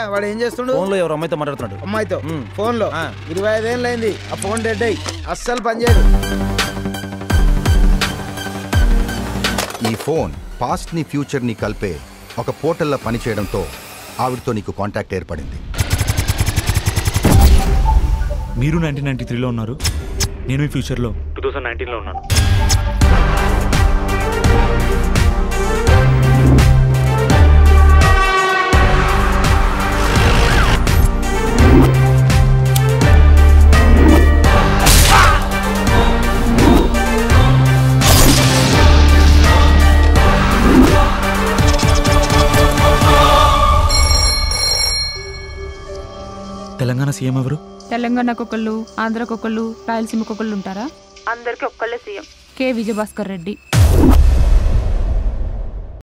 వాడు ఏం చేస్తుండు ఫోన్లో ఎవరు అమ్మాయితో మాట్లాడుతున్నాడు అమ్మాయితో మ్. ఫోన్ లో ఆ. ఇరవై ఐదేళ్ళు అయింది ఆ ఫోన్ డెడ్ అయ్యి అస్సలు పనిచేయదు ఈ ఫోన్ పాస్ట్ ని ఫ్యూచర్ ని కలిపే ఒక పోర్టల్లో పనిచేయడంతో ఆవిడతో నీకు కాంటాక్ట్ ఏర్పడింది మీరు నైన్టీన్ నైన్టీ త్రీలో ఉన్నారు నేను ఈ ఫ్యూచర్లో టూ థౌసండ్ నైన్టీన్లో ఉన్నాను తెలంగాణ సీఎం ఎవరు తెలంగాణకు ఒకళ్ళు ఆంధ్రాకు ఒకళ్ళు రాయలసీమకు ఒకళ్ళు ఉంటారా అందరికి ఒక్కళ్ళే సీఎం కె విజయభాస్కర్ రెడ్డి